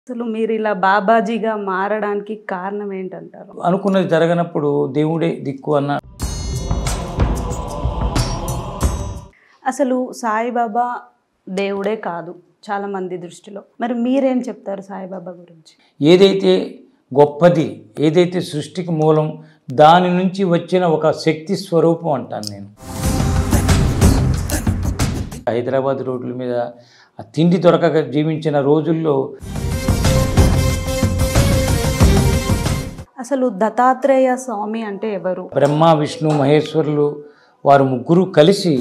అసలు మీరు ఇలా బాబాజీగా మారడానికి కారణం ఏంటంటారు అనుకున్నది జరగనప్పుడు దేవుడే దిక్కు అన్న అసలు సాయిబాబా దేవుడే కాదు చాలా మంది దృష్టిలో మరి మీరేం చెప్తారు సాయిబాబా గురించి ఏదైతే గొప్పది ఏదైతే సృష్టికి మూలం దాని నుంచి వచ్చిన ఒక శక్తి స్వరూపం అంటాను నేను హైదరాబాద్ రోడ్ల మీద ఆ తిండి దొరకక జీవించిన రోజుల్లో అసలు దత్తాత్రేయ స్వామి అంటే ఎవరు బ్రహ్మ విష్ణు మహేశ్వరులు వారు ముగ్గురు కలిసి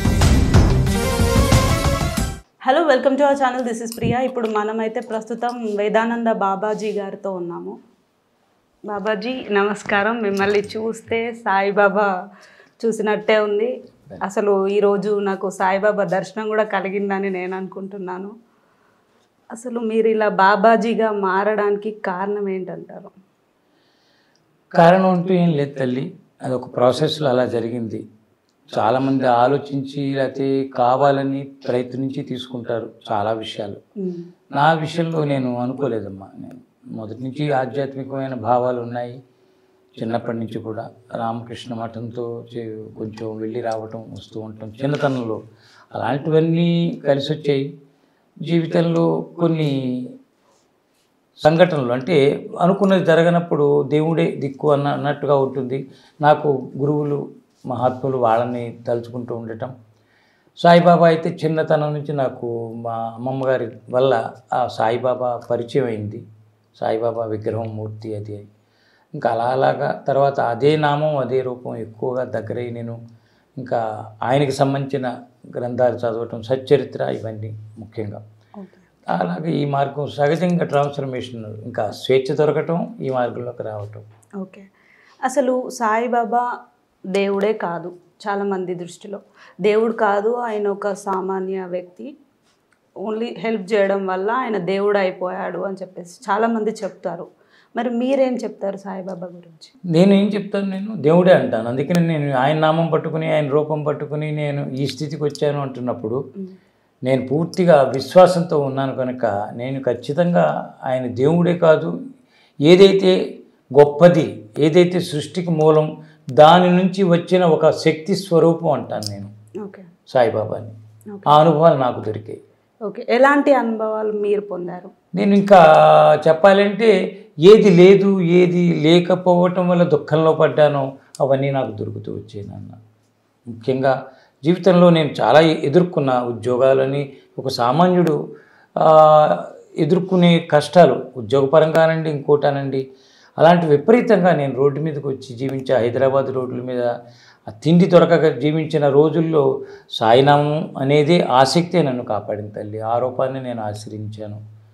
hello welcome to our channel this is Priya ఇప్పుడు మనమైతే ప్రస్తుతం వేదానంద బాబాజీ గారితో ఉన్నాము బాబాజీ నమస్కారం మిమ్మల్ని చూస్తే సాయిబాబా చూసినట్టే ఉంది అసలు ఈరోజు నాకు సాయిబాబా దర్శనం కూడా కలిగిందని నేను అనుకుంటున్నాను అసలు మీరు ఇలా బాబాజీగా మారడానికి కారణం ఏంటంటారు కారణం అంటూ ఏం లేదు తల్లి అది ఒక ప్రాసెస్లో అలా జరిగింది చాలామంది ఆలోచించి లేకపోతే కావాలని ప్రయత్నించి తీసుకుంటారు చాలా విషయాలు ఉమ్, నా విషయంలో నేను అనుకోలేదమ్మా నేను మొదటి నుంచి ఆధ్యాత్మికమైన భావాలు ఉన్నాయి చిన్నప్పటి నుంచి కూడా రామకృష్ణ మఠంతో చే- కొంచెం వెళ్ళి రావటం వస్తూ ఉంటాం చిన్నతనంలో అలాంటివన్నీ కలిసి వచ్చాయి జీవితంలో కొన్ని సంఘటనలు అంటే అనుకున్నది జరగనప్పుడు దేవుడే దిక్కు అన్న అన్నట్టుగా ఉంటుంది నాకు గురువులు మహాత్ములు వాళ్ళని తలుచుకుంటూ ఉండటం సాయిబాబా అయితే చిన్నతనం నుంచి నాకు మా అమ్మమ్మ గారి వల్ల ఆ సాయిబాబా పరిచయం అయింది సాయిబాబా విగ్రహం మూర్తి అది ఇంకా అలా అలాగా తర్వాత అదే నామం అదే రూపం ఎక్కువగా దగ్గరై నేను ఇంకా ఆయనకి సంబంధించిన గ్రంథాలు చదవటం సచ్చరిత్ర ఇవన్నీ ముఖ్యంగా ఓకే అలాగే ఈ మార్గం సహజంగా ట్రాన్స్ఫర్మేషన్ ఇంకా స్వేచ్ఛ దొరకటం ఈ మార్గంలోకి రావటం ఓకే అసలు సాయిబాబా దేవుడే కాదు చాలా మంది దృష్టిలో దేవుడు కాదు ఆయన ఒక సామాన్య వ్యక్తి ఓన్లీ హెల్ప్ చేయడం వల్ల ఆయన దేవుడు అయిపోయాడు అని చెప్పేసి చాలామంది చెప్తారు మరి మీరేం చెప్తారు సాయిబాబా గురించి నేను ఏం చెప్తాను నేను దేవుడే అంటాను అందుకని నేను ఆయన నామం పట్టుకుని ఆయన రూపం పట్టుకుని నేను ఈ స్థితికి వచ్చాను అంటున్నప్పుడు నేను పూర్తిగా విశ్వాసంతో ఉన్నాను కనుక నేను ఖచ్చితంగా ఆయన దేవుడే కాదు ఏదైతే గొప్పది ఏదైతే సృష్టికి మూలం దాని నుంచి వచ్చిన ఒక శక్తి స్వరూపం అంటాను నేను ఓకే సాయిబాబాని ఓకే ఆ అనుభవాలు నాకు దొరికాయి ఓకే ఎలాంటి అనుభవాలు మీరు పొందారు నేను ఇంకా చెప్పాలంటే ఏది లేదు ఏది లేకపోవటం వల్ల దుఃఖంలో పడ్డానో అవన్నీ నాకు దొరుకుతూ వచ్చాయి నాన్న ముఖ్యంగా జీవితంలో నేను చాలా ఎదుర్కొన్న ఉద్యోగాలని ఒక సామాన్యుడు ఆ, ఎదుర్కొనే కష్టాలు ఉద్యోగపరంగానండి ఇంకోటానండి అలాంటి విపరీతంగా నేను రోడ్డు మీదకి వచ్చి జీవించే హైదరాబాద్ రోడ్ల మీద ఆ తిండి దొరకక జీవించిన రోజుల్లో సాయినామం అనేది ఆసక్తే నన్ను కాపాడింది తల్లి ఆ రూపాన్ని నేను ఆశ్రయించాను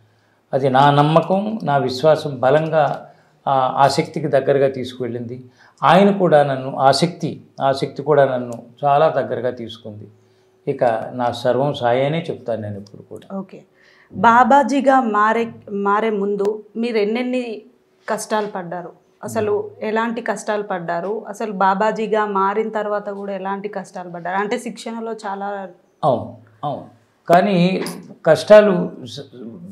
అది నా నమ్మకం నా విశ్వాసం బలంగా ఆ ఆసక్తికి దగ్గరగా తీసుకువెళ్ళింది ఆయన కూడా నన్ను ఆసక్తి ఆసక్తి కూడా నన్ను చాలా దగ్గరగా తీసుకుంది ఇక నా సర్వం సాయనే చెప్తాను నేను ఇప్పుడు కూడా ఓకే బాబాజీగా మారే మారే ముందు మీరు ఎన్నెన్ని కష్టాలు పడ్డారు అసలు ఎలాంటి కష్టాలు పడ్డారు అసలు బాబాజీగా మారిన తర్వాత కూడా ఎలాంటి కష్టాలు పడ్డారు అంటే శిక్షణలో చాలా అవును అవును కానీ కష్టాలు స-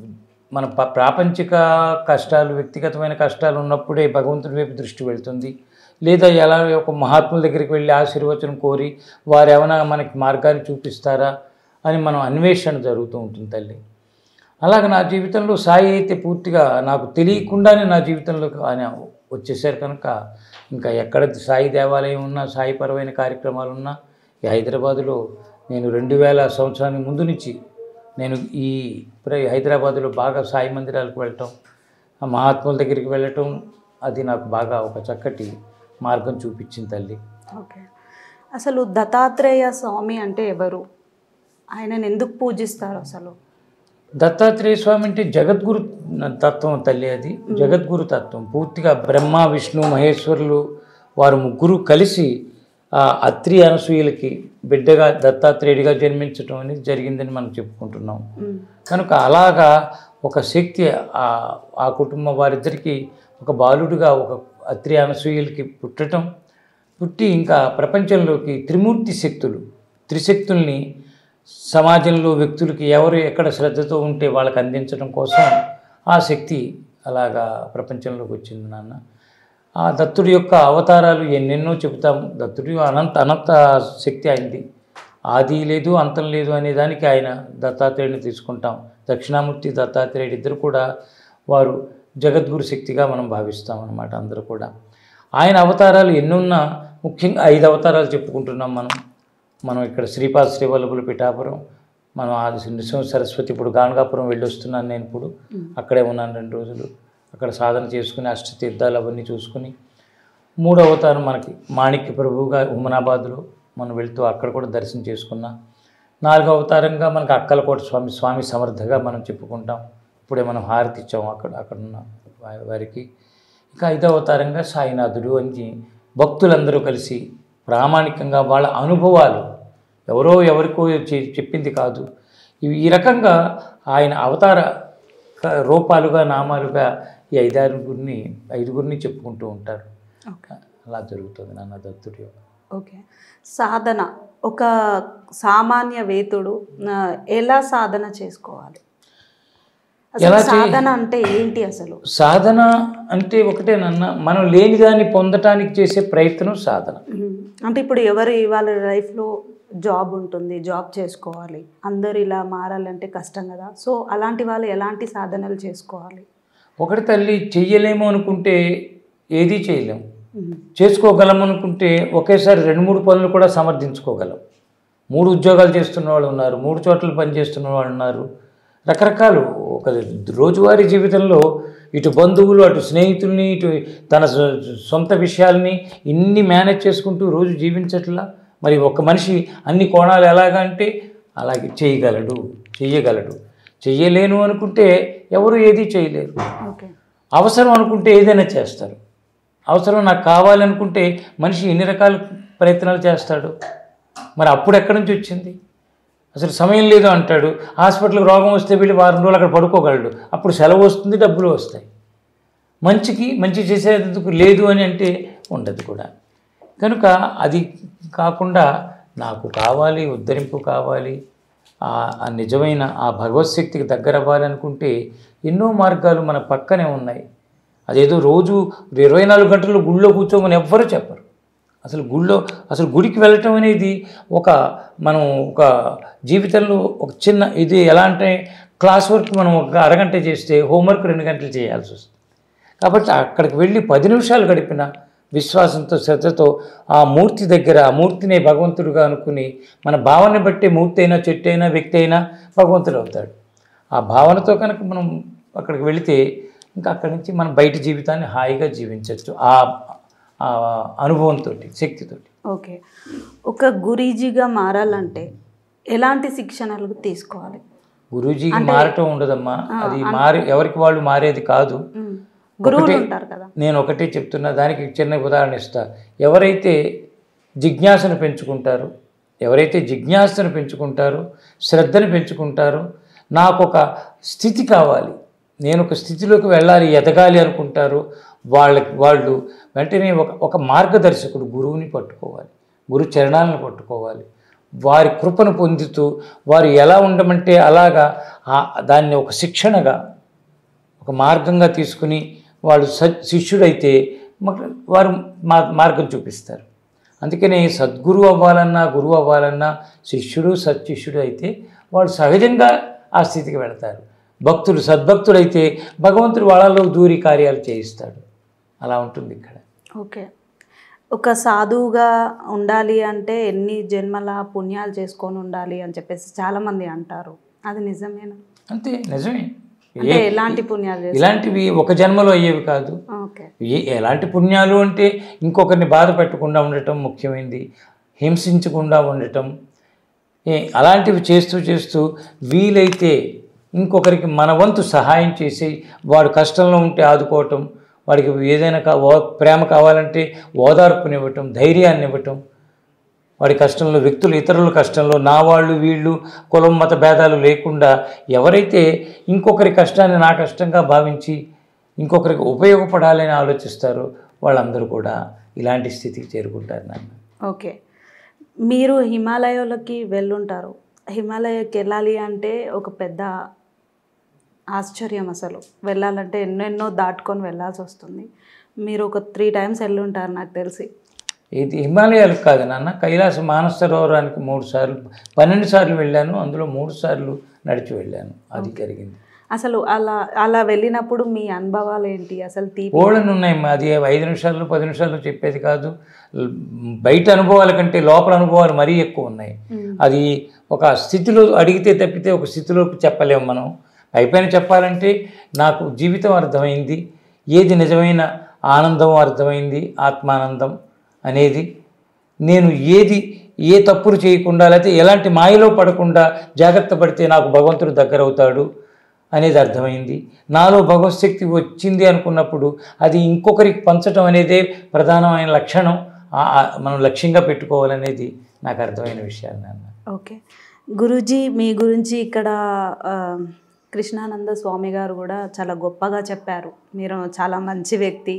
మన ప- ప్రాపంచిక కష్టాలు వ్యక్తిగతమైన కష్టాలు ఉన్నప్పుడే భగవంతుడి వైపు దృష్టి వెళ్తుంది లేదా ఎలా ఒక మహాత్ముల దగ్గరికి వెళ్ళి ఆశీర్వచనం కోరి వారు ఏమైనా మనకి మార్గాన్ని చూపిస్తారా అని మనం అన్వేషణ జరుగుతూ ఉంటుంది తల్లి అలాగే నా జీవితంలో సాయి అయితే పూర్తిగా నాకు తెలియకుండానే నా జీవితంలోకి ఆయన వచ్చేసారు కనుక ఇంకా ఎక్కడ సాయి దేవాలయం ఉన్నా సాయిపరమైన కార్యక్రమాలు ఉన్నా ఈ హైదరాబాదులో నేను రెండు వేల సంవత్సరానికి ముందు నుంచి నేను ఈ ప్ర- హైదరాబాదులో బాగా సాయి మందిరాలకు వెళ్ళటం ఆ మహాత్ముల దగ్గరికి వెళ్ళటం అది నాకు బాగా ఒక చక్కటి మార్గం చూపించింది తల్లి ఓకే అసలు దత్తాత్రేయ స్వామి అంటే ఎవరు ఆయనను ఎందుకు పూజిస్తారు అసలు దత్తాత్రేయ స్వామి అంటే జగద్గురు తత్వం తల్లి అది జగద్గురు తత్వం పూర్తిగా బ్రహ్మ విష్ణు మహేశ్వరులు వారు ముగ్గురు కలిసి ఆ అత్రి అనసూయలకి బిడ్డగా దత్తాత్రేయుడిగా జన్మించడం అనేది జరిగిందని మనం చెప్పుకుంటున్నాం మ్మ్. కనుక అలాగా ఒక శక్తి ఆ ఆ కుటుంబ వారిద్దరికి ఒక బాలుడిగా ఒక అత్రి అనసూయలకి పుట్టడం పుట్టి ఇంకా ప్రపంచంలోకి త్రిమూర్తి శక్తులు త్రిశక్తుల్ని సమాజంలో వ్యక్తులకి ఎవరు ఎక్కడ శ్రద్ధతో ఉంటే వాళ్ళకి అందించడం కోసం ఆ శక్తి అలాగా ప్రపంచంలోకి వచ్చింది నాన్న ఆ దత్తుడి యొక్క అవతారాలు ఎన్నెన్నో చెబుతాం దత్తుడి అనంత అనంత శక్తి అయింది ఆది లేదు అంతం లేదు అనే దానికి ఆయన దత్తాత్రేయుని తీసుకుంటాం దక్షిణామూర్తి దత్తాత్రేయుడు ఇద్దరు కూడా వారు జగద్గురు శక్తిగా మనం భావిస్తాం అన్నమాట అందరూ కూడా ఆయన అవతారాలు ఎన్నున్నా ముఖ్యంగా ఐదు అవతారాలు చెప్పుకుంటున్నాం మనం మనం ఇక్కడ శ్రీపాద శ్రీవల్లభులు పిఠాపురం మనం ఆది నృసింహ సరస్వతి ఇప్పుడు గానగాపురం వెళ్ళి వస్తున్నాను నేను ఇప్పుడు అక్కడే ఉన్నాను రెండు రోజులు అక్కడ సాధన చేసుకుని అష్టతీర్థాలు అవన్నీ చూసుకుని మూడో అవతారం మనకి మాణిక్య ప్రభువుగా హుమనాబాద్లో మనం వెళ్తూ అక్కడ కూడా దర్శనం చేసుకున్నాం నాలుగో అవతారంగా మనకి అక్కలకోట స్వామి స్వామి సమర్థగా మనం చెప్పుకుంటాం ఇప్పుడే మనం హారతి ఇచ్చాము అక్కడ అక్కడ ఉన్న వా- వారికి ఇంకా ఐదో అవతారంగా సాయినాథుడు అని భక్తులందరూ కలిసి ప్రామాణికంగా వాళ్ళ అనుభవాలు ఎవరో ఎవరికో చె- చెప్పింది కాదు ఇవి ఈ రకంగా ఆయన అవతార క- రూపాలుగా నామాలుగా ఈ ఐదారుగురిని ఐదుగురిని చెప్పుకుంటూ ఉంటారు ఓకే అలా జరుగుతుంది నాన్న దత్తుడి యొక్క ఓకే సాధన ఒక సామాన్య వేతుడు ఆ, ఎలా సాధన చేసుకోవాలి అసలు ఎలా చే- సాధన అంటే ఏంటి అసలు సాధన అంటే ఒకటేనన్న మనం లేని దాన్ని పొందటానికి చేసే ప్రయత్నం సాధన ఉమ్, అంటే ఇప్పుడు ఎవరు వాళ్ళ లైఫ్లో జాబ్ ఉంటుంది జాబ్ చేసుకోవాలి అందరు ఇలా మారాలంటే కష్టం కదా సో అలాంటి వాళ్ళు ఎలాంటి సాధనలు చేసుకోవాలి ఒకటి తల్లి చెయ్యలేము అనుకుంటే ఏదీ చేయలేము ఉమ్, చేసుకోగలం అనుకుంటే ఒకేసారి రెండు మూడు పనులు కూడా సమర్థించుకోగలం మూడు ఉద్యోగాలు చేస్తున్న వాళ్ళు ఉన్నారు మూడు చోట్ల పని చేస్తున్న వాళ్ళు ఉన్నారు రకరకాలు ఒక రోజువారీ జీవితంలో ఇటు బంధువులు అటు స్నేహితుల్ని ఇటు తన సొ- సొంత విషయాల్ని ఇన్ని మేనేజ్ చేసుకుంటూ రోజు జీవించట్లా మరి ఒక మనిషి అన్ని కోణాలు ఎలాగంటే అలాగే చేయగలడు చెయ్యగలడు చెయ్యలేను అనుకుంటే ఎవరు ఏదీ చేయలేరు ఓకే అవసరం అనుకుంటే ఏదైనా చేస్తారు అవసరం నాకు కావాలనుకుంటే మనిషి ఎన్ని రకాల ప్రయత్నాలు చేస్తాడు మరి అప్పుడు ఎక్కడి నుంచి వచ్చింది అసలు సమయం లేదు అంటాడు హాస్పిటల్కి రోగం వస్తే వెళ్ళి వారం రోజులు అక్కడ పడుకోగలడు అప్పుడు సెలవు వస్తుంది డబ్బులు వస్తాయి మంచికి మంచి చేసేందుకు లేదు అని అంటే ఉండదు కూడా కనుక అది కాకుండా నాకు కావాలి ఉద్ధరింపు కావాలి ఆ ఆ నిజమైన ఆ భగవత్ శక్తికి దగ్గర అవ్వాలనుకుంటే ఎన్నో మార్గాలు మన పక్కనే ఉన్నాయి అదేదో రోజు ఇరవై నాలుగు గంటలు గుళ్ళో కూర్చోమని ఎవ్వరూ చెప్పరు అసలు గుళ్ళో అసలు గుడికి వెళ్ళటం అనేది ఒక మనం ఒక జీవితంలో ఒక చిన్న ఇది ఎలా అంటే క్లాస్ వర్క్ మనం ఒక అరగంట చేస్తే హోంవర్క్ రెండు గంటలు చేయాల్సి వస్తుంది కాబట్టి అక్కడికి వెళ్ళి పది నిమిషాలు గడిపిన విశ్వాసంతో శ్రద్ధతో ఆ మూర్తి దగ్గర ఆ మూర్తినే భగవంతుడుగా అనుకుని మన భావన బట్టి మూర్తి అయినా చెట్టు అయినా వ్యక్తి అయినా భగవంతుడు అవుతాడు ఆ భావనతో కనుక మనం అక్కడికి వెళితే ఇంకా అక్కడి నుంచి మనం బయట జీవితాన్ని హాయిగా జీవించవచ్చు ఆ ఆ అనుభవంతో శక్తితోటి ఓకే ఒక గురీజీగా మారాలంటే ఎలాంటి శిక్షణలు తీసుకోవాలి గురూజీకి మారటం ఉండదమ్మా అది మారి ఎవరికి వాళ్ళు మారేది కాదు ఉమ్, గురువులు ఉంటారు కదా నేను ఒకటే చెప్తున్నా దానికి చిన్న ఉదాహరణ ఇస్తా ఎవరైతే జిజ్ఞాసను పెంచుకుంటారో ఎవరైతే జిజ్ఞాసను పెంచుకుంటారో శ్రద్ధను పెంచుకుంటారో నాకు ఒక స్థితి కావాలి నేను ఒక స్థితిలోకి వెళ్ళాలి ఎదగాలి అనుకుంటారు వాళ్ళకి వాళ్ళు వెంటనే ఒక ఒక మార్గదర్శకుడు గురువుని పట్టుకోవాలి గురు చరణాలను పట్టుకోవాలి వారి కృపను పొందుతూ వారు ఎలా ఉండమంటే అలాగా ఆ- దాన్ని ఒక శిక్షణగా ఒక మార్గంగా తీసుకుని వాడు స శిష్యుడైతే మాకు వారు మా మార్గం చూపిస్తారు అందుకని సద్గురు అవ్వాలన్నా గురువు అవ్వాలన్నా శిష్యుడు సత్శిష్యుడు అయితే వాడు సహజంగా ఆ స్థితికి వెళతారు భక్తుడు సద్భక్తుడైతే భగవంతుడు వాళ్ళలో దూరి కార్యాలు చేయిస్తాడు అలా ఉంటుంది ఇక్కడ ఓకే ఒక సాధువుగా ఉండాలి అంటే ఎన్ని జన్మల పుణ్యాలు చేసుకొని ఉండాలి అని చెప్పేసి చాలామంది అంటారు అది నిజమేనా అంతే నిజమే అంటే ఎలాంటి పుణ్యాలు చేస్తారు ఇలాంటివి ఒక జన్మలో అయ్యేవి కాదు ఓకే ఏ ఎలాంటి పుణ్యాలు అంటే ఇంకొకరిని బాధ పెట్టకుండా ఉండటం ముఖ్యమైనది హింసించకుండా ఉండటం ఏ అలాంటివి చేస్తూ చేస్తూ వీలైతే ఇంకొకరికి మన వంతు సహాయం చేసి వాడు కష్టంలో ఉంటే ఆదుకోవటం వాడికి ఏదైనా కా ఓ ప్రేమ కావాలంటే ఓదార్పునివ్వటం ధైర్యాన్ని ఇవ్వటం వాడి కష్టంలో వ్యక్తులు ఇతరుల కష్టంలో నా వాళ్ళు వీళ్ళు కులం మత భేదాలు లేకుండా ఎవరైతే ఇంకొకరి కష్టాన్ని నా కష్టంగా భావించి ఇంకొకరికి ఉపయోగపడాలని ఆలోచిస్తారో వాళ్ళందరూ కూడా ఇలాంటి స్థితికి చేరుకుంటారు నాన్న ఓకే మీరు హిమాలయాలకి వెళ్ళుంటారు హిమాలయకి వెళ్ళాలి అంటే ఒక పెద్ద ఆశ్చర్యం అసలు వెళ్ళాలంటే ఎన్నెన్నో దాటుకొని వెళ్ళాల్సి వస్తుంది మీరు ఒక త్రీ టైమ్స్ వెళ్ళి ఉంటారు నాకు తెలిసి ఇది హిమాలయాలకు కాదు నాన్న కైలాస మానసరోవరానికి మూడు సార్లు పన్నెండు సార్లు వెళ్ళాను అందులో మూడు సార్లు నడిచి వెళ్ళాను అది జరిగింది అసలు అలా అలా వెళ్ళినప్పుడు మీ అనుభవాలు ఏంటి అసలు తీ ఓళ్ళను ఉన్నాయి అది ఐదు నిమిషాలు పది నిమిషాలు చెప్పేది కాదు ల్- బయట అనుభవాల కంటే లోపల అనుభవాలు మరీ ఎక్కువ ఉన్నాయి అది ఒక స్థితిలో అడిగితే తప్పితే ఒక స్థితిలోకి చెప్పలేము మనం పైపైన చెప్పాలంటే నాకు జీవితం అర్థమైంది ఏది నిజమైన ఆనందం అర్థమైంది ఆత్మానందం అనేది నేను ఏది ఏ తప్పులు చేయకుండా లేకపోతే ఎలాంటి మాయలో పడకుండా జాగ్రత్త పడితే నాకు భగవంతుడు దగ్గర అవుతాడు అనేది అర్థమైంది నాలో భగవత్ శక్తి వచ్చింది అనుకున్నప్పుడు అది ఇంకొకరికి పంచడం అనేదే ప్రధానమైన లక్షణం ఆ- ఆ మనం లక్ష్యంగా పెట్టుకోవాలనేది నాకు అర్థమైన విషయాలు నాన్న ఓకే గురూజీ మీ గురించి ఇక్కడ ఆ, కృష్ణానంద స్వామి గారు కూడా చాలా గొప్పగా చెప్పారు మీరు చాలా మంచి వ్యక్తి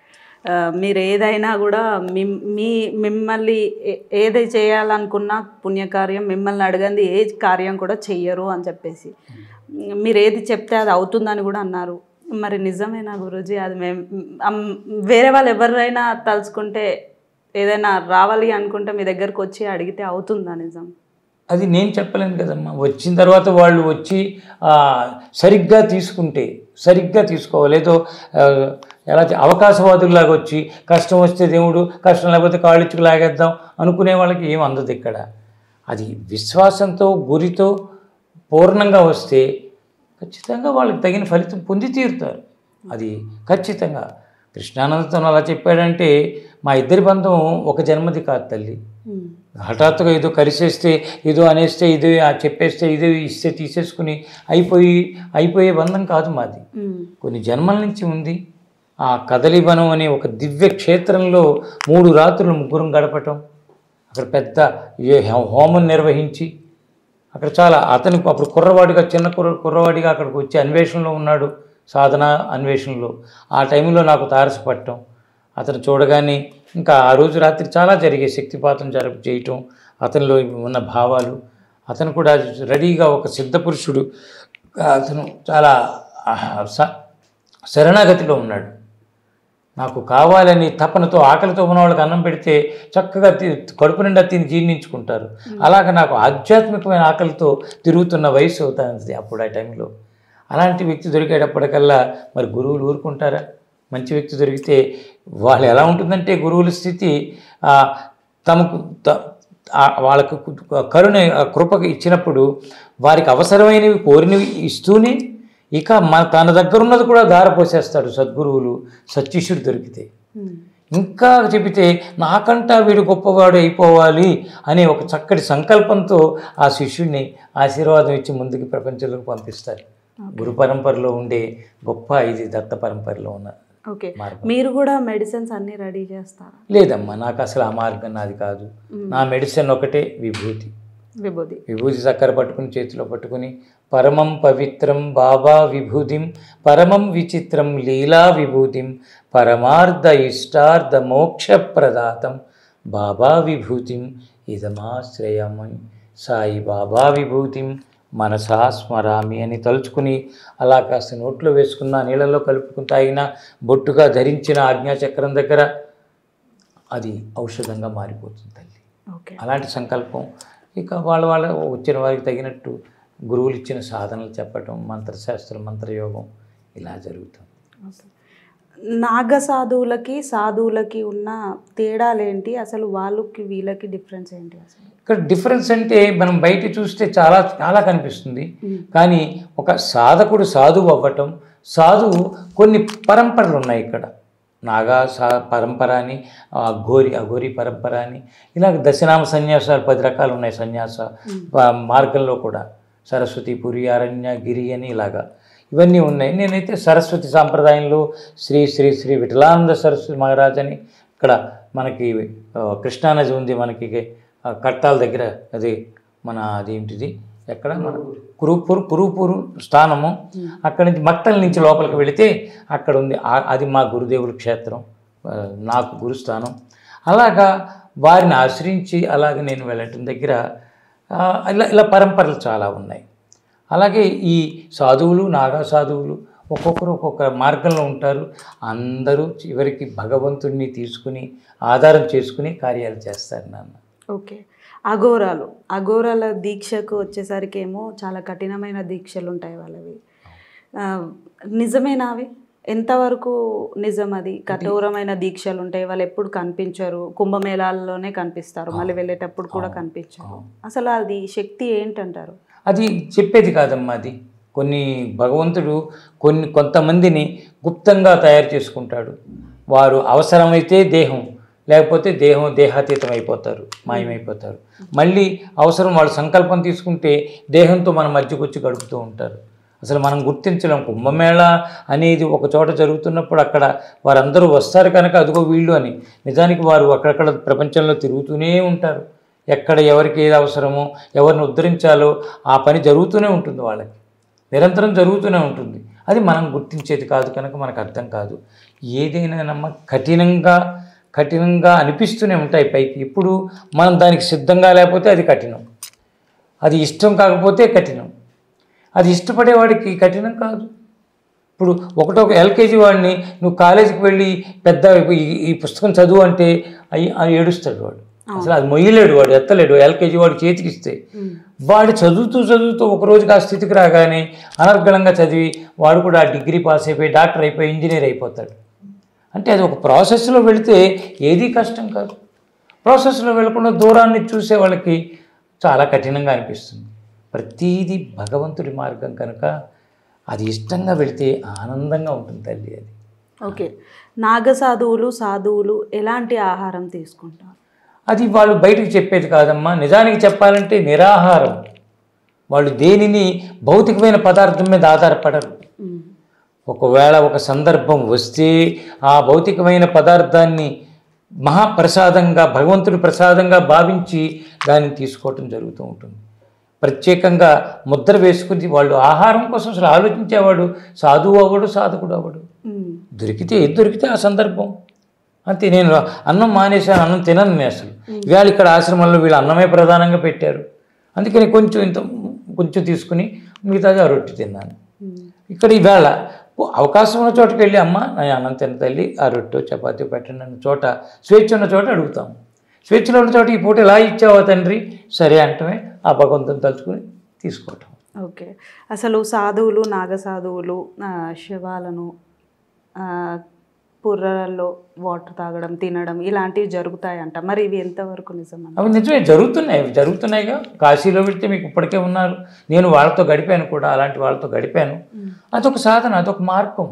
ఆ, మీరు ఏదైనా కూడా మీ మీ మిమ్మల్ని ఏ- ఏది చేయాలనుకున్నా పుణ్యకార్యం మిమ్మల్ని అడగంది ఏ కార్యం కూడా చెయ్యరు అని చెప్పేసి మీరు ఏది చెప్తే అది అవుతుందని కూడా అన్నారు మరి నిజమేనా గురూజీ అది మేము అమ్- వేరే వాళ్ళు ఎవరైనా తలుచుకుంటే ఏదైనా రావాలి అనుకుంటే మీ దగ్గరకు వచ్చి అడిగితే అవుతుందా నిజం అది నేను చెప్పలేను కదమ్మా వచ్చిన తర్వాత వాళ్ళు వచ్చి ఆ, సరిగ్గా తీసుకుంటే సరిగ్గా తీసుకోవాలి ఏదో ఆ, ఎలా చె- అవకాశవాదుల్లాగా వచ్చి కష్టం వస్తే దేవుడు కష్టం లేకపోతే కాళ్ళిచ్చుకు లాగేద్దాం అనుకునే వాళ్ళకి ఏం అందదు ఇక్కడ అది విశ్వాసంతో గురితో పూర్ణంగా వస్తే ఖచ్చితంగా వాళ్ళకి తగిన ఫలితం పొంది తీరుతారు అది ఖచ్చితంగా కృష్ణానందతో అలా చెప్పాడంటే మా ఇద్దరి బంధం ఒక జన్మది కాదు తల్లి ఉమ్. హఠాత్తుగా ఏదో కలిసేస్తే ఏదో అనేస్తే ఇదో ఆ చెప్పేస్తే ఇదో ఇస్తే తీసేసుకుని అయిపోయి అయిపోయే బంధం కాదు మాది ఉమ్. కొన్ని జన్మల నుంచి ఉంది ఆ కదలివనం అనే ఒక దివ్య క్షేత్రంలో మూడు రాత్రులు ముగ్గురం గడపటం అక్కడ పెద్ద ఏ హోమం నిర్వహించి అక్కడ చాలా అతనికి అప్పుడు కుర్రవాడిగా చిన్న కుర్ర కుర్రవాడిగా అక్కడికి వచ్చి అన్వేషణలో ఉన్నాడు సాధన అన్వేషణలో ఆ టైంలో నాకు తారసపడటం అతను చూడగానే ఇంకా ఆ రోజు రాత్రి చాలా జరిగే శక్తిపాతం జరగ చేయటం అతనిలో ఉన్న భావాలు అతను కూడా రెడీగా ఒక సిద్ధపురుషుడు అతను చాలా ఆ, స- శరణాగతిలో ఉన్నాడు నాకు కావాలని తపనతో ఆకలితో ఉన్న వాళ్ళకి అన్నం పెడితే చక్కగా తి- కడుపు నిండా తిని జీర్ణించుకుంటారు అలాగ నాకు ఆధ్యాత్మికమైన ఆకలితో తిరుగుతున్న వయసు అవుతుంది అప్పుడు ఆ టైంలో అలాంటి వ్యక్తి దొరికేటప్పటికల్లా మరి గురువులు ఊరుకుంటారా మంచి వ్యక్తి దొరికితే వాళ్ళు ఎలా ఉంటుందంటే గురువుల స్థితి ఆ, తమకు త- ఆ వాళ్ళకు కరుణ ఆ కృపకు ఇచ్చినప్పుడు వారికి అవసరమైనవి కోరినవి ఇస్తూనే ఇక మన తన దగ్గర ఉన్నది కూడా దారపోసేస్తాడు సద్గురువులు సత్శిష్యుడు దొరికితే ఉమ్. ఇంకా చెబితే నాకంటా వీడు గొప్పవాడు అయిపోవాలి అనే ఒక చక్కటి సంకల్పంతో ఆ శిష్యుడిని ఆశీర్వాదం ఇచ్చి ముందుకు ప్రపంచంలోకి పంపిస్తారు గురు పరంపరలో ఉండే గొప్ప ఇది దత్త పరంపరలో ఉన్న ఓకే మార్గం మీరు కూడా మెడిసిన్స్ అన్నీ రెడీ చేస్తారా లేదమ్మా నాకు అసలు ఆ మార్గం నాది కాదు నా మెడిసిన్ ఒకటే విభూతి విభూది విభూతి చక్కెర పట్టుకుని చేతిలో పట్టుకుని పరమం పవిత్రం బాబా విభూతిం పరమం విచిత్రం లీలా విభూతిం పరమార్థ ఇష్టార్థ మోక్షప్రదాతం బాబా విభూతిం ఇదమాశ్రయమై సాయి బాబా విభూతిం మనసా స్మరామి అని తలుచుకుని అలా కాస్త నోట్లో వేసుకున్న నీళ్ళలో కలుపుకుని తాగిన బొట్టుగా ధరించిన ఆజ్ఞాచక్రం దగ్గర అది ఔషధంగా మారిపోతుంది తల్లి ఓకే అలాంటి సంకల్పం ఇక వాళ్ళ వాళ్ళ వచ్చిన వారికి తగినట్టు గురువులు ఇచ్చిన సాధనలు చెప్పటం మంత్రశాస్త్రం మంత్రయోగం ఇలా జరుగుతుంది ఓకే. నాగ సాధువులకి సాధువులకి ఉన్న తేడాలేంటి అసలు వాళ్ళకి వీళ్ళకి డిఫరెన్స్ ఏంటి అసలు ఇక్కడ డిఫరెన్స్ అంటే మనం బయట చూస్తే చాలా చాలా కనిపిస్తుంది కానీ ఒక సాధకుడు సాధువు అవ్వటం సాధువు కొన్ని పరంపరలు ఉన్నాయి ఇక్కడ నాగా సా పరంపర అని అఘోరి అఘోరి పరంపర అని ఇలాగ దశనామ సన్యాసాలు పది రకాలు ఉన్నాయి సన్యాస ఆ, మార్గంలో కూడా సరస్వతి పురి అరణ్య గిరి అని ఇలాగా ఇవన్నీ ఉన్నాయి నేనైతే సరస్వతి సాంప్రదాయంలో శ్రీ శ్రీ శ్రీ విఠలానంద సరస్వతి మహారాజ్ అని ఇక్కడ మనకి ఆ, కృష్ణానది ఉంది మనకి ఆ, కట్టాల దగ్గర అది మన అదేంటిది ఎక్కడ మన కురుపూరు కురుపూరు స్థానము అక్కడి నుంచి మక్తల నుంచి లోపలికి వెళితే అక్కడ ఉంది ఆ- అది మా గురుదేవుల క్షేత్రం ఆ, నాకు గురుస్థానం అలాగా వారిని ఆశ్రయించి అలాగే నేను వెళ్ళటం దగ్గర ఆ, ఇలా ఇలా పరంపరలు చాలా ఉన్నాయి అలాగే ఈ సాధువులు నాగా సాధువులు ఒక్కొక్కరు ఒక్కొక్క మార్గంలో ఉంటారు అందరూ చివరికి భగవంతుడిని తీసుకుని ఆధారం చేసుకుని కార్యాలు చేస్తారు నాన్న ఓకే అఘోరాలు అఘోరాల దీక్షకు వచ్చేసరికి ఏమో చాలా కఠినమైన దీక్షలు ఉంటాయి వాళ్ళవి ఆ, నిజమేనా అవి ఎంతవరకు నిజం అది కఠోరమైన దీక్షలు ఉంటాయి వాళ్ళు ఎప్పుడు కనిపించరు కుంభమేళాల్లోనే కనిపిస్తారు మళ్ళీ వెళ్ళేటప్పుడు కూడా కనిపించరు అసలు అది శక్తి ఏంటంటారు అది చెప్పేది కాదమ్మా అది కొన్ని భగవంతుడు కొన్ని కొంతమందిని గుప్తంగా తయారు చేసుకుంటాడు వారు అవసరమైతే దేహం లేకపోతే దేహం దేహాతీతం అయిపోతారు మాయమైపోతారు మళ్ళీ అవసరం వాళ్ళు సంకల్పం తీసుకుంటే దేహంతో మన మధ్యకు వచ్చి గడుపుతూ ఉంటారు అసలు మనం గుర్తించలేం కుంభమేళ అనేది ఒక చోట జరుగుతున్నప్పుడు అక్కడ వారందరూ వస్తారు కనుక అదిగో వీళ్ళు అని నిజానికి వారు అక్కడక్కడ ప్రపంచంలో తిరుగుతూనే ఉంటారు ఎక్కడ ఎవరికి ఏది అవసరమో ఎవరిని ఉద్ధరించాలో ఆ పని జరుగుతూనే ఉంటుంది వాళ్ళకి నిరంతరం జరుగుతూనే ఉంటుంది అది మనం గుర్తించేది కాదు కనుక మనకు అర్థం కాదు ఏదైనా నమ్మ కఠినంగా కఠినంగా అనిపిస్తూనే ఉంటాయి పైకి ఇప్పుడు మనం దానికి సిద్ధంగా లేకపోతే అది కఠినం అది ఇష్టం కాకపోతే కఠినం అది ఇష్టపడేవాడికి కఠినం కాదు ఇప్పుడు ఒకటో ఒక ఎల్కేజీ వాడిని నువ్వు కాలేజీకి వెళ్ళి పెద్ద ఈ- ఈ పుస్తకం చదువు అంటే అయ్యి అది ఏడుస్తాడు వాడు అసలు అది మొయ్యలేడు వాడు ఎత్తలేడు ఎల్కేజీ వాడు చేతికిస్తే వాడు చదువుతూ చదువుతూ ఒక రోజుకి ఆ స్థితికి రాగానే అనర్గళంగా చదివి వాడు కూడా ఆ డిగ్రీ పాస్ అయిపోయి డాక్టర్ అయిపోయి ఇంజనీర్ అయిపోతాడు అంటే అది ఒక ప్రాసెస్లో వెళితే ఏదీ కష్టం కాదు ప్రాసెస్లో వెళ్లకుండా దూరాన్ని చూసే వాళ్ళకి చాలా కఠినంగా అనిపిస్తుంది ప్రతీది భగవంతుడి మార్గం కనుక అది ఇష్టంగా వెళితే ఆనందంగా ఉంటుంది తల్లి అది ఓకే నాగ సాధువులు సాధువులు ఎలాంటి ఆహారం తీసుకుంటారు అది వాళ్ళు బయటకు చెప్పేది కాదమ్మా నిజానికి చెప్పాలంటే నిరాహారం వాళ్ళు దేనిని భౌతికమైన పదార్థం మీద ఆధారపడరు మ్మ్. ఒకవేళ ఒక సందర్భం వస్తే ఆ భౌతికమైన పదార్థాన్ని మహాప్రసాదంగా భగవంతుడి ప్రసాదంగా భావించి దాన్ని తీసుకోవటం జరుగుతూ ఉంటుంది ప్రత్యేకంగా ముద్ర వేసుకుని వాళ్ళు ఆహారం కోసం అసలు ఆలోచించేవాడు సాధువు అవ్వడు సాధకుడు అవ్వడు మ్మ్. దొరికితే ఏది దొరికితే ఆ సందర్భం అంతే నేను అన్నం మానేశాను అన్నం తినను నేను అసలు ఇవాళ ఇక్కడ ఆశ్రమంలో వీళ్ళు అన్నమే ప్రధానంగా పెట్టారు అందుకని కొంచెం ఇంత కొంచెం తీసుకుని మిగతాది ఆ రొట్టె తిన్నాను మ్మ్. ఇక్కడ ఈవేళ అవకాశం ఉన్న చోటకి వెళ్ళి అమ్మ నేను అన్నం తిన్న తల్లి ఆ రొట్టె చపాతీ పెట్టండి అన్న చోట స్వేచ్ఛ ఉన్న చోట అడుగుతాం స్వేచ్ఛలో ఉన్న చోట ఈ పూట ఇలా ఇచ్చావా తండ్రి సరే అంటమే ఆ భగవంతుని తలుచుకుని తీసుకోవటం ఓకే అసలు సాధువులు నాగ సాధువులు ఆ, శవాలను ఆ, పుర్రల్లో వాటర్ తాగడం తినడం ఇలాంటివి జరుగుతాయంట మరి ఇవి ఎంతవరకు నిజం అవి నిజమే జరుగుతున్నాయి అవి జరుగుతున్నాయిగా కాశీలో వెళ్తే మీకు ఇప్పటికే ఉన్నారు నేను వాళ్ళతో గడిపాను కూడా అలాంటి వాళ్ళతో గడిపాను అదొక సాధన అదొక మార్గం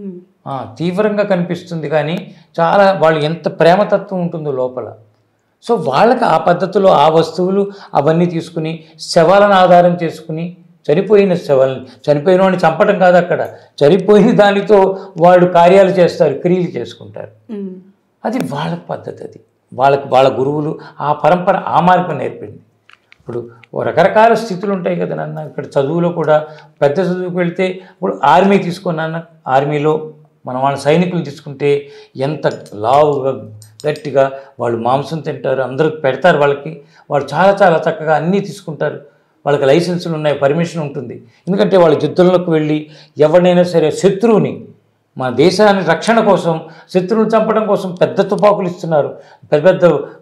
ఆ, తీవ్రంగా కనిపిస్తుంది కానీ చాలా వాళ్ళు ఎంత ప్రేమతత్వం ఉంటుందో లోపల సో వాళ్ళకి ఆ పద్ధతిలో ఆ వస్తువులు అవన్నీ తీసుకుని శవాలను ఆధారం చేసుకుని చనిపోయిన శవాలని చనిపోయిన వాడిని చంపడం కాదు అక్కడ చనిపోయిన దానితో వాళ్ళు కార్యాలు చేస్తారు క్రియలు చేసుకుంటారు అది వాళ్ళ పద్ధతి అది వాళ్ళకి వాళ్ళ గురువులు ఆ పరంపర ఆ మార్గం నేర్పింది ఇప్పుడు ఓ రకరకాల స్థితులు ఉంటాయి కదా నాన్న ఇక్కడ చదువులో కూడా పెద్ద చదువుకు వెళ్తే ఇప్పుడు ఆర్మీ తీసుకున్నాన్న ఆర్మీలో మన వాళ్ళ సైనికులు తీసుకుంటే ఎంత లావుగా గట్టిగా వాళ్ళు మాంసం తింటారు అందరూ పెడతారు వాళ్ళకి వాళ్ళు చాలా చాలా చక్కగా అన్నీ తీసుకుంటారు వాళ్ళకి లైసెన్సులు ఉన్నాయి పర్మిషన్ ఉంటుంది ఎందుకంటే వాళ్ళ యుద్ధంలోకి వెళ్ళి ఎవరినైనా సరే శత్రువుని మన దేశాన్ని రక్షణ కోసం శత్రువుని చంపడం కోసం పెద్ద తుపాకులు ఇస్తున్నారు పెద్ద పెద్ద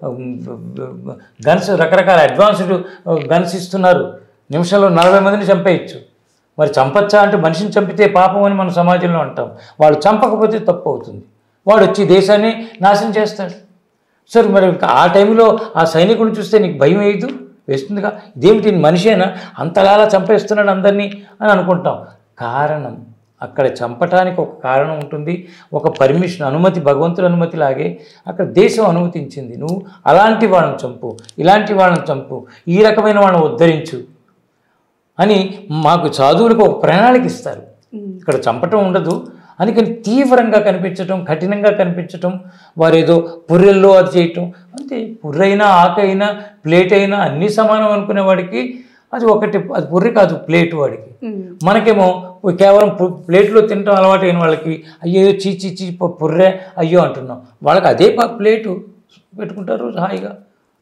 గన్స్ రకరకాల అడ్వాన్స్డ్ గన్స్ ఇస్తున్నారు నిమిషంలో నలభై మందిని చంపేయచ్చు మరి చంపచ్చా అంటే మనిషిని చంపితే పాపం అని మన సమాజంలో అంటాం వాడు చంపకపోతే తప్పు అవుతుంది వాడు వచ్చి దేశాన్ని నాశనం చేస్తాడు సరే మరి ఇంకా ఆ టైంలో ఆ సైనికుడిని చూస్తే నీకు భయం వేయదు వేస్తుందిగా ఇదేమిటి ఈయన మనిషేనా అంతలా చంపేస్తున్నాడు అందరినీ అని అనుకుంటాం కారణం అక్కడ చంపటానికి ఒక కారణం ఉంటుంది ఒక పర్మిషన్ అనుమతి భగవంతుడి అనుమతి లాగే అక్కడ దేశం అనుమతించింది నువ్వు అలాంటి వాళ్ళని చంపు ఇలాంటి వాళ్ళని చంపు ఈ రకమైన వాళ్ళని ఉద్ధరించు అని మాకు సాధువులకు ఒక ప్రణాళిక ఇస్తారు ఇక్కడ చంపటం ఉండదు అందుకని తీవ్రంగా కనిపించటం కఠినంగా కనిపించటం వారు ఏదో పుర్రెల్లో అది చేయటం అంతే పుర్రైనా ఆకైనా ప్లేట్ అయినా అన్నీ సమానం అనుకునే వాడికి అది ఒకటి అది పుర్రె కాదు ప్లేట్ వాడికి మనకేమో కేవలం పు- ప్లేట్లో తినటం అలవాటు అయిన వాళ్ళకి అయ్యో చీ చీ చీ పు- పుర్రె అయ్యో అంటున్నాం వాళ్ళకి అదే ప- ప్లేటు పెట్టుకుంటారు హాయిగా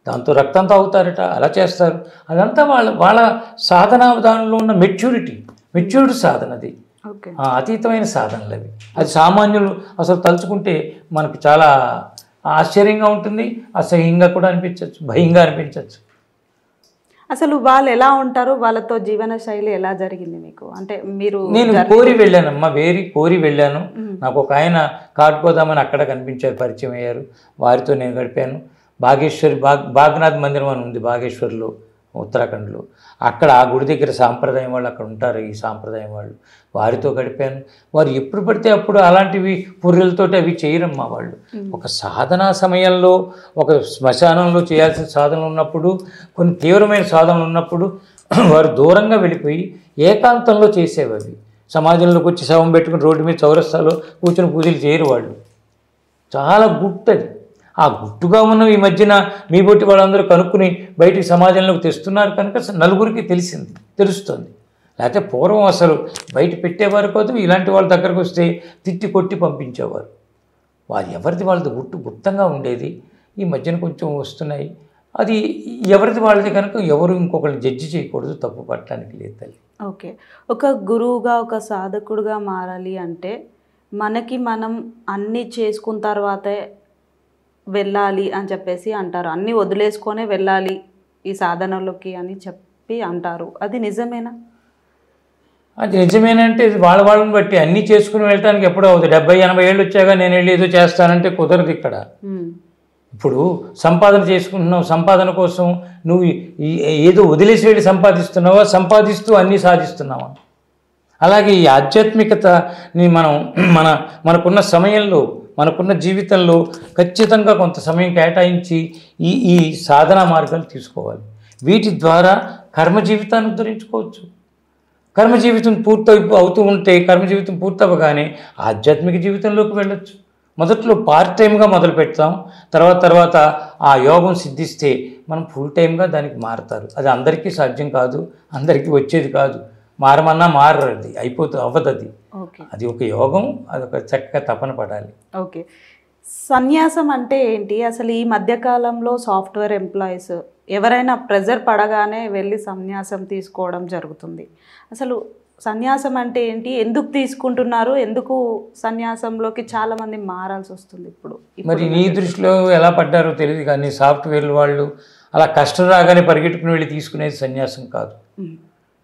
దాంతో రక్తం తాగుతారట అలా చేస్తారు అదంతా వాళ్ళ వాళ్ళ సాధనా విధానంలో ఉన్న మెచ్యూరిటీ మెచ్యూర్డ్ సాధన అది ఓకే ఆ అతీతమైన సాధనలు అవి అది సామాన్యులు అసలు తలుచుకుంటే మనకు చాలా ఆశ్చర్యంగా ఉంటుంది అసహ్యంగా కూడా అనిపించవచ్చు భయంగా అనిపించవచ్చు అసలు వాళ్ళు ఎలా ఉంటారు వాళ్ళతో జీవన శైలి ఎలా జరిగింది మీకు అంటే మీరు నేను కోరి వెళ్ళానమ్మా వేరి కోరి వెళ్ళాను నాకు ఒక ఆయన కాటుకోదామని అక్కడ కనిపించారు పరిచయం అయ్యారు వారితో నేను గడిపాను బాగేశ్వరి బాగ్ బాగ్నాథ్ మందిరం అని ఉంది బాగేశ్వర్లో ఉత్తరాఖండ్లో అక్కడ ఆ గుడి దగ్గర సాంప్రదాయం వాళ్ళు అక్కడ ఉంటారు ఈ సాంప్రదాయం వాళ్ళు వారితో గడిపాను వారు ఎప్పుడు పడితే అప్పుడు అలాంటివి పుర్రెలతోటి అవి చేయరమ్మా వాళ్ళు ఒక సాధనా సమయంలో ఒక శ్మశానంలో చేయాల్సిన సాధనలు ఉన్నప్పుడు కొన్ని తీవ్రమైన సాధనలు ఉన్నప్పుడు వారు దూరంగా వెళ్ళిపోయి ఏకాంతంలో చేసేవి అవి సమాజంలోకి వచ్చి శవం పెట్టుకుని రోడ్డు మీద చౌరస్తాలో కూర్చొని పూజలు చేయరు వాళ్ళు చాలా గుట్టది ఆ గుట్టుగా ఉన్న ఈ మధ్యన మీ బొట్టి వాళ్ళందరూ కనుక్కుని బయటికి సమాజంలోకి తెస్తున్నారు కనుక నలుగురికి తెలిసింది తెలుస్తుంది లేకపోతే పూర్వం అసలు బయట పెట్టేవారు కాదు ఇలాంటి వాళ్ళ దగ్గరకు వస్తే తిట్టి కొట్టి పంపించేవారు వారు ఎవరిది వాళ్ళది గుట్టు గుప్తంగా ఉండేది ఈ మధ్యన కొంచెం వస్తున్నాయి అది ఎవరిది వాళ్ళది కనుక ఎవరు ఇంకొకరిని జడ్జి చేయకూడదు తప్పు పట్టడానికి లేదు తల్లి ఓకే ఒక గురువుగా ఒక సాధకుడుగా మారాలి అంటే మనకి మనం అన్నీ చేసుకున్న తర్వాతే వెళ్ళాలి అని చెప్పేసి అంటారు అన్నీ వదిలేసుకొనే వెళ్ళాలి ఈ సాధనలోకి అని చెప్పి అంటారు అది నిజమేనా అది నిజమేనంటే ఇది వాళ్ళ వాళ్ళని బట్టి అన్నీ చేసుకుని వెళ్ళటానికి ఎప్పుడో అవుతుంది డెబ్బై ఎనభై ఏళ్ళు వచ్చాక నేను వెళ్ళి ఏదో చేస్తానంటే కుదరదు ఇక్కడ ఉమ్, ఇప్పుడు సంపాదన చేసుకుంటున్నావు సంపాదన కోసం నువ్వు ఈ- ఏదో వదిలేసి వెళ్ళి సంపాదిస్తున్నావా సంపాదిస్తూ అన్నీ సాధిస్తున్నావా అలాగే ఈ ఆధ్యాత్మికతని మనం మన మనకున్న సమయంలో మనకున్న జీవితంలో ఖచ్చితంగా కొంత సమయం కేటాయించి ఈ ఈ సాధనా మార్గాలు తీసుకోవాలి వీటి ద్వారా కర్మ జీవితాన్ని ఉద్ధరించుకోవచ్చు కర్మ జీవితం పూర్తి అవుతూ ఉంటే కర్మ జీవితం పూర్తవగానే ఆధ్యాత్మిక జీవితంలోకి వెళ్ళొచ్చు మొదట్లో పార్ట్ టైంగా మొదలు పెడతాం తర్వాత తర్వాత ఆ యోగం సిద్ధిస్తే మనం ఫుల్ టైంగా దానికి మారుతారు అది అందరికీ సాధ్యం కాదు అందరికీ వచ్చేది కాదు మారమన్నా మారది అయిపోతుంది అవ్వదు అది ఓకే అది ఒక యోగం అది ఒక చక్కగా తపన పడాలి ఓకే సన్యాసం అంటే ఏంటి అసలు ఈ మధ్యకాలంలో సాఫ్ట్వేర్ ఎంప్లాయీస్ ఎవరైనా ప్రెజర్ పడగానే వెళ్ళి సన్యాసం తీసుకోవడం జరుగుతుంది అసలు సన్యాసం అంటే ఏంటి ఎందుకు తీసుకుంటున్నారు ఎందుకు సన్యాసంలోకి చాలా మంది మారాల్సి వస్తుంది ఇప్పుడు మరి నీ దృష్టిలో ఎలా పడ్డారో తెలియదు కానీ సాఫ్ట్వేర్ వాళ్ళు అలా కష్టం రాగానే పరిగెట్టుకుని వెళ్ళి తీసుకునేది సన్యాసం కాదు ఉమ్,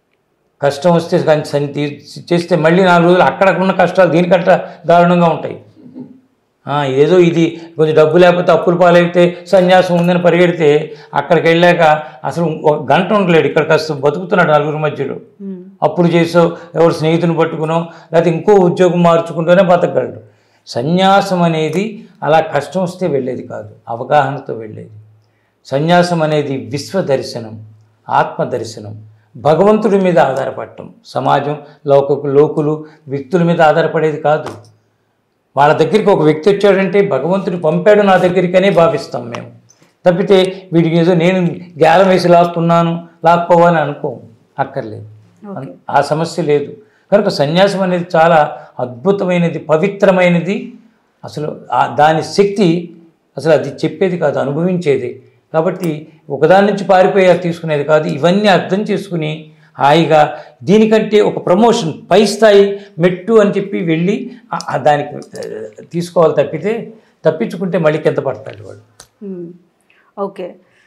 కష్టం వస్తే కానీ సన్ తీ- చేస్తే మళ్ళీ నాలుగు రోజులు అక్కడ ఉన్న కష్టాలు దీనికంటే దారుణంగా ఉంటాయి ఆ, ఏదో ఇది కొంచెం డబ్బు లేకపోతే అప్పులు పాలైతే సన్యాసం ఉందని పరిగెడితే అక్కడికి వెళ్ళాక అసలు ఒక గంట ఉండలేడు ఇక్కడ కాస్త బతుకుతున్నాడు నలుగురి మధ్యలో ఉమ్, అప్పులు చేసో ఎవరు స్నేహితుని పట్టుకునో లేకపోతే ఇంకో ఉద్యోగం మార్చుకుంటూనే బతకగలడు సన్యాసం అనేది అలా కష్టం వస్తే వెళ్ళేది కాదు అవగాహనతో వెళ్ళేది సన్యాసం అనేది విశ్వ దర్శనం ఆత్మ దర్శనం భగవంతుడి మీద ఆధారపడటం సమాజం లోకకు లోకులు వ్యక్తుల మీద ఆధారపడేది కాదు వాళ్ళ దగ్గరికి ఒక వ్యక్తి వచ్చాడంటే భగవంతుడు పంపాడు నా దగ్గరికనే భావిస్తాం మేము తప్పితే వీడికి ఏదో నేను గ్యాలం వేసి లాక్కున్నాను లాక్కోవాలని అనుకోము అక్కర్లేదు ఓకే ఆ సమస్య లేదు కనుక సన్యాసం అనేది చాలా అద్భుతమైనది పవిత్రమైనది అసలు ఆ దాని శక్తి అసలు అది చెప్పేది కాదు అనుభవించేది కాబట్టి ఒకదాని నుంచి పారిపోయి అది తీసుకునేది కాదు ఇవన్నీ అర్థం చేసుకుని హాయిగా దీనికంటే ఒక ప్రమోషన్ పై స్థాయి మెట్టు అని చెప్పి వెళ్ళి ఆ- ఆ దానికి ఆ, తీసుకోవాలి తప్పితే తప్పించుకుంటే మళ్ళీ కింద పడతాడు వాడు ఉమ్, ఓకే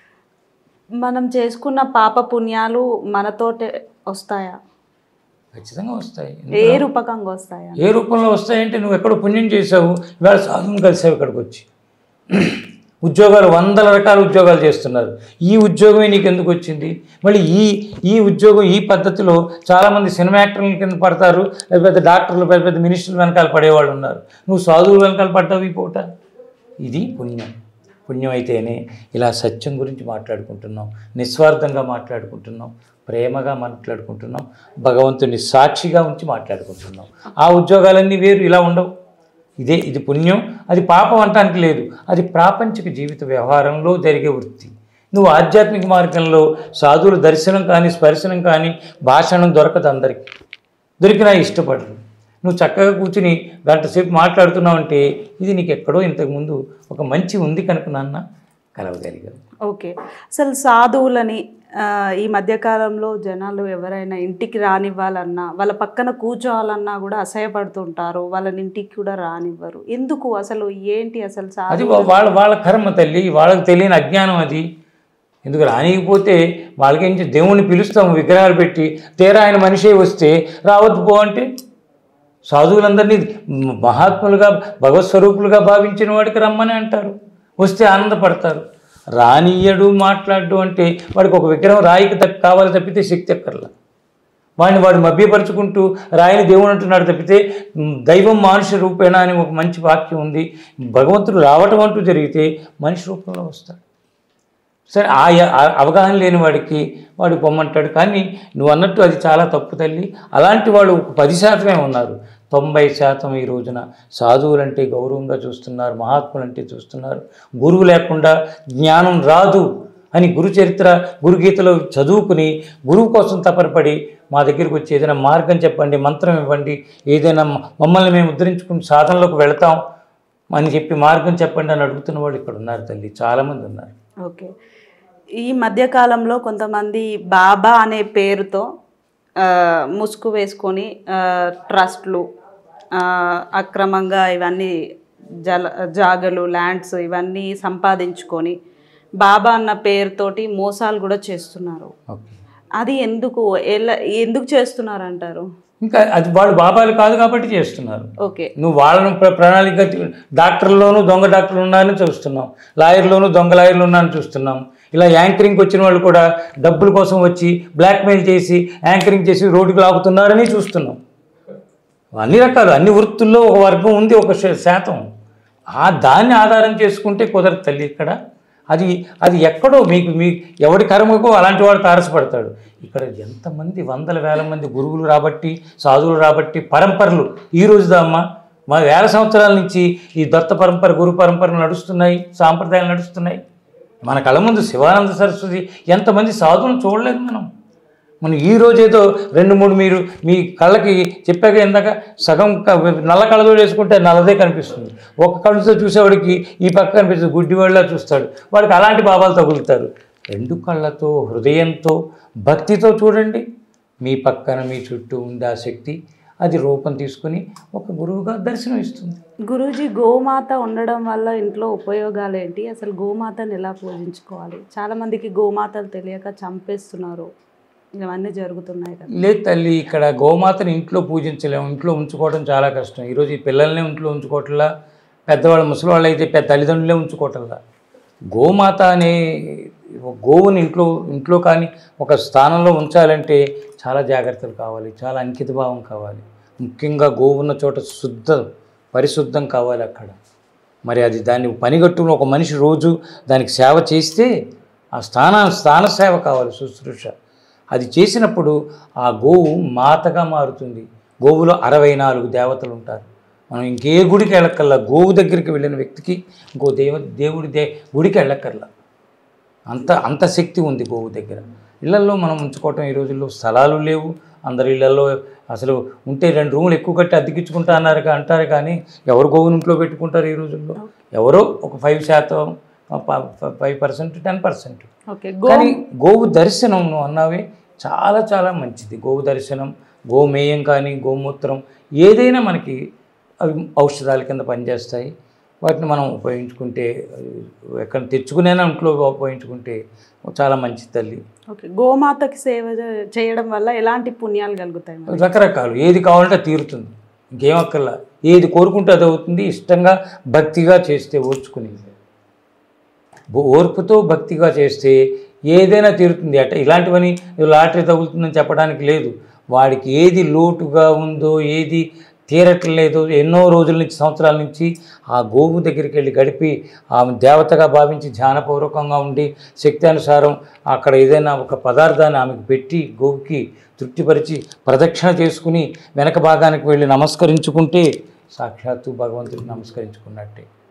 మనం చేసుకున్న పాప పుణ్యాలు మనతోటే వస్తాయా ఖచ్చితంగా వస్తాయి ఏ రూపకంగా వస్తాయా ఏ రూపంలో వస్తాయంటే నువ్వు ఎక్కడో పుణ్యం చేసావు ఇవాళ సాధువుని కలిసావు ఇక్కడికి వచ్చి ఉద్యోగాలు వందల రకాల ఉద్యోగాలు చేస్తున్నారు ఈ ఉద్యోగమే నీకు ఎందుకు వచ్చింది మళ్ళీ ఈ ఈ ఉద్యోగం ఈ పద్ధతిలో చాలామంది సినిమా యాక్టర్ల కింద పడతారు పెద్ద పెద్ద డాక్టర్లు పెద్ద పెద్ద మినిస్టర్లు వెనకాల పడేవాళ్ళు ఉన్నారు నువ్వు సాధువుల వెనకాల పడ్డావు ఈ పూట ఇది పుణ్యం పుణ్యం అయితేనే ఇలా సత్యం గురించి మాట్లాడుకుంటున్నాం నిస్వార్థంగా మాట్లాడుకుంటున్నాం ప్రేమగా మాట్లాడుకుంటున్నాం భగవంతుని సాక్షిగా ఉంచి మాట్లాడుకుంటున్నాం ఆ ఉద్యోగాలన్నీ వేరు ఇలా ఉండవు ఇదే ఇది పుణ్యం అది పాపం అంటానికి లేదు అది ప్రాపంచిక జీవిత వ్యవహారంలో జరిగే వృత్తి నువ్వు ఆధ్యాత్మిక మార్గంలో సాధువుల దర్శనం కానీ స్పర్శనం కానీ భాషణం దొరకదు అందరికీ దొరికినా ఇష్టపడరు నువ్వు చక్కగా కూర్చుని గంట సేపు మాట్లాడుతున్నావు అంటే ఇది నీకు ఎక్కడో ఇంతకుముందు ఒక మంచి ఉంది కనుక నాన్న కలవగలిగాం ఓకే అసలు సాధువులని ఆ, ఈ మధ్యకాలంలో జనాలు ఎవరైనా ఇంటికి రానివ్వాలన్నా వాళ్ళ పక్కన కూర్చోవాలన్నా కూడా అసహ్యపడుతుంటారు వాళ్ళని ఇంటికి కూడా రానివ్వరు ఎందుకు అసలు ఏంటి అసలు అది సాధు వా- వాళ్ళ వాళ్ళ కర్మ తల్లి వాళ్ళకి తెలియని అజ్ఞానం అది ఎందుకు రానికపోతే వాళ్ళకి ఏం చే- దేవుణ్ణి పిలుస్తాం విగ్రహాలు పెట్టి తీరా ఆయన మనిషే వస్తే రావద్దు పో అంటే సాధువులందరినీ మ- మహాత్ములుగా భగవత్ స్వరూపులుగా భావించిన వాడికి రమ్మని అంటారు వస్తే ఆనందపడతారు రానియడు మాట్లాడు అంటే వాడికి ఒక విగ్రహం రాయికి తప్ప కావాలి తప్పితే శక్తి ఎక్కర్లా వాడిని వాడు మభ్యపరుచుకుంటూ రాయని దేవుడు అంటున్నాడు తప్పితే మ్, దైవం మనుష్య రూపేణ అని ఒక మంచి వాక్యం ఉంది భగవంతుడు రావటం అంటూ జరిగితే మనిషి రూపంలో వస్తాడు సరే ఆ య- ఆ అవగాహన లేని వాడికి వాడు పొమ్మంటాడు కానీ నువ్వు అన్నట్టు అది చాలా తప్పు తల్లి అలాంటి వాళ్ళు ఒక పది శాతమే ఉన్నారు తొంభై శాతం ఈ రోజున సాధువులంటే గౌరవంగా చూస్తున్నారు మహాత్ములంటే చూస్తున్నారు గురువు లేకుండా జ్ఞానం రాదు అని గురు చరిత్ర గురుగీతలో చదువుకుని గురువు కోసం తపరపడి మా దగ్గరికి వచ్చి ఏదైనా మార్గం చెప్పండి మంత్రం ఇవ్వండి ఏదైనా మ- మమ్మల్ని మేము ఉద్ధరించుకుని సాధనలోకి వెళతాం అని చెప్పి మార్గం చెప్పండి అని అడుగుతున్న వాళ్ళు ఇక్కడ ఉన్నారు తల్లి చాలామంది ఉన్నారు ఓకే ఈ మధ్యకాలంలో కొంతమంది బాబా అనే పేరుతో ఆ, ముసుగు వేసుకొని ఆ, ట్రస్ట్లు ఆ, అక్రమంగా ఇవన్నీ జల జాగలు ల్యాండ్స్ ఇవన్నీ సంపాదించుకొని బాబా అన్న పేరుతోటి మోసాలు కూడా చేస్తున్నారు ఓకే అది ఎందుకు ఎలా ఎందుకు చేస్తున్నారు అంటారు ఇంకా అది వాళ్ళు బాబాలు కాదు కాబట్టి చేస్తున్నారు ఓకే నువ్వు వాళ్ళను ప్ర- ప్రణాళిక డాక్టర్లోనూ దొంగ డాక్టర్లు ఉన్నారని చూస్తున్నాం లాయర్లోనూ దొంగ లాయర్లు ఉన్నారని చూస్తున్నాం ఇలా యాంకరింగ్ వచ్చిన వాళ్ళు కూడా డబ్బుల కోసం వచ్చి బ్లాక్మెయిల్ చేసి యాంకరింగ్ చేసి రోడ్డుకు లాగుతున్నారని చూస్తున్నాం అన్ని రకాలు అన్ని వృత్తుల్లో ఒక వర్గం ఉంది ఒక శా- శాతం ఆ దాన్ని ఆధారం చేసుకుంటే కుదరదు తల్లి ఇక్కడ అది అది ఎక్కడో మీకు మీ ఎవడి కర్మకో అలాంటి వాడు తారసపడతాడు ఇక్కడ ఎంతమంది వందల వేల మంది గురువులు రాబట్టి సాధువులు రాబట్టి పరంపరలు ఈ రోజుదా అమ్మ మా వేల సంవత్సరాల నుంచి ఈ దత్త పరంపర గురు పరంపరలు నడుస్తున్నాయి సాంప్రదాయాలు నడుస్తున్నాయి మన కళ్ళ ముందు శివానంద సరస్వతి ఎంతమంది సాధువులను చూడలేదు మనం మనం ఈ రోజు ఏదో రెండు మూడు మీరు మీ కళ్ళకి చెప్పాక ఇందాక సగం క- నల్ల కళ్ళతో వేసుకుంటే నల్లదే కనిపిస్తుంది ఒక కళ్ళతో చూసేవాడికి ఈ పక్క కనిపిస్తుంది గుడ్డివాళ్ళ చూస్తాడు వాడికి అలాంటి భావాలు తగులుతారు రెండు కళ్ళతో హృదయంతో భక్తితో చూడండి మీ పక్కన మీ చుట్టూ ఉండే ఆ శక్తి అది రూపం తీసుకుని ఒక గురువుగా దర్శనం ఇస్తుంది గురూజీ గోమాత ఉండడం వల్ల ఇంట్లో ఉపయోగాలు ఏంటి అసలు గోమాతను ఎలా పూజించుకోవాలి చాలా మందికి గోమాతలు తెలియక చంపేస్తున్నారు ఇవన్నీ జరుగుతున్నాయి కదా లేదు తల్లి ఇక్కడ గోమాతని ఇంట్లో పూజించలేము ఇంట్లో ఉంచుకోవడం చాలా కష్టం ఈరోజు ఈ పిల్లల్ని ఇంట్లో ఉంచుకోవట్లా పెద్దవాళ్ళు ముసలివాళ్ళు అయితే పెద్ద తల్లిదండ్రులే ఉంచుకోవట్లా గోమాత అనే ఒక గోవుని ఇంట్లో ఇంట్లో కానీ ఒక స్థానంలో ఉంచాలంటే చాలా జాగ్రత్తలు కావాలి చాలా అంకిత భావం కావాలి ముఖ్యంగా గోవు ఉన్న చోట శుద్ధ పరిశుద్ధం కావాలి అక్కడ మరి అది దాన్ని పనిగట్టుకుని ఒక మనిషి రోజు దానికి సేవ చేస్తే ఆ స్థాన స్థాన సేవ కావాలి శుశ్రూష అది చేసినప్పుడు ఆ గోవు మాతగా మారుతుంది గోవులో అరవై నాలుగు దేవతలు ఉంటారు మనం ఇంకే గుడికి వెళ్ళక్కర్లా గోవు దగ్గరికి వెళ్ళిన వ్యక్తికి ఇంకో దేవ దేవుడి దే గుడికి వెళ్ళక్కర్లా అంత అంత శక్తి ఉంది గోవు దగ్గర ఇళ్లల్లో మనం ఉంచుకోవటం ఈ రోజుల్లో స్థలాలు లేవు అందరి ఇళ్లలో అసలు ఉంటే రెండు రూములు ఎక్కువ కట్టి అద్దెకించుకుంటా అన్నారు కా- అంటారు కానీ ఎవరు గోవుని ఇంట్లో పెట్టుకుంటారు ఈ రోజుల్లో ఎవరో ఒక ఫైవ్ శాతం five percent ten percent okay గో కానీ గోవు దర్శనం నువ్వు అన్నావే చాలా చాలా మంచిది గోవు దర్శనం గోమేయం కానీ గోమూత్రం ఏదైనా మనకి అవి ఔషధాల కింద పనిచేస్తాయి వాటిని మనం ఉపయోగించుకుంటే ఎక్కడ తెచ్చుకునేనా ఇంట్లో ఉపయోగించుకుంటే చాలా మంచి తల్లి ఓకే గోమాతకి సేవ చే- చేయడం వల్ల ఎలాంటి పుణ్యాలు కలుగుతాయి మరి? రకరకాలు ఏది కావాలంటే అది తీరుతుంది ఇంకేం అక్కర్లా ఏది కోరుకుంటే అది అవుతుంది ఇష్టంగా భక్తిగా చేస్తే ఓర్చుకుని బో- ఓర్పుతో భక్తిగా చేస్తే ఏదైనా తీరుతుంది అట ఇలాంటివని లాటరీ తగులుతుందని చెప్పడానికి లేదు వాడికి ఏది లోటుగా ఉందో ఏది తీరట్లేదో ఎన్నో రోజుల నుంచి సంవత్సరాల నుంచి ఆ గోవు దగ్గరికి వెళ్ళి గడిపి ఆమె దేవతగా భావించి ధ్యానపూర్వకంగా ఉండి శక్తి అనుసారం అక్కడ ఏదైనా ఒక పదార్థాన్ని ఆమెకు పెట్టి గోవుకి తృప్తిపరిచి ప్రదక్షిణ చేసుకుని వెనక భాగానికి వెళ్ళి నమస్కరించుకుంటే సాక్షాత్తు భగవంతుడికి నమస్కరించుకున్నట్టే